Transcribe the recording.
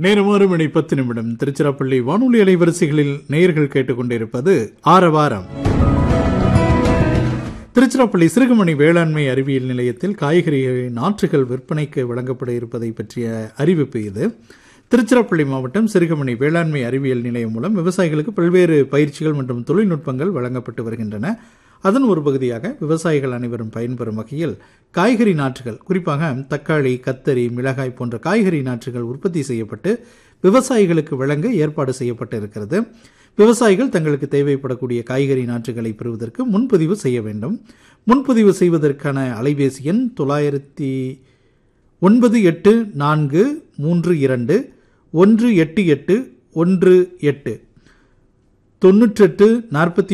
நேரம் ஆறு மணி பத்து நிமிடம் திருச்சிராப்பள்ளி வானொலி அலைவரிசைகளில் நேயர்கள் கேட்டுக்கொண்டிருப்பது ஆரவாரம் திருச்சிராப்பள்ளி சிறுகுமணி வேளாண்மை அறிவியல் நிலையத்தில் காய்கறி நாற்றுகள் விற்பனைக்கு வழங்கப்பட இருப்பதை பற்றிய அறிவிப்பு இது திருச்சிராப்பள்ளி மாவட்டம் சிறுகமணி வேளாண்மை அறிவியல் நிலையம் மூலம் விவசாயிகளுக்கு பல்வேறு பயிற்சிகள் மற்றும் தொழில்நுட்பங்கள் வழங்கப்பட்டு வருகின்றன அதன் ஒரு பகுதியாக விவசாயிகள் அனைவரும் பயன்பெறும் வகையில் காய்கறி நாற்றுகள் குறிப்பாக தக்காளி கத்தரி மிளகாய் போன்ற காய்கறி நாற்றுகள் உற்பத்தி செய்யப்பட்டு விவசாயிகளுக்கு வழங்க ஏற்பாடு செய்யப்பட்டு இருக்கிறது விவசாயிகள் தங்களுக்கு தேவைப்படக்கூடிய காய்கறி நாற்றுகளை பெறுவதற்கு முன்பதிவு செய்ய வேண்டும் முன்பதிவு செய்வதற்கான அலைபேசி எண் தொள்ளாயிரத்தி ஒன்பது எட்டு நான்கு மூன்று இரண்டு ஒன்று எட்டு எட்டு ஒன்று எட்டு தொண்ணூற்றெட்டு நாற்பத்தி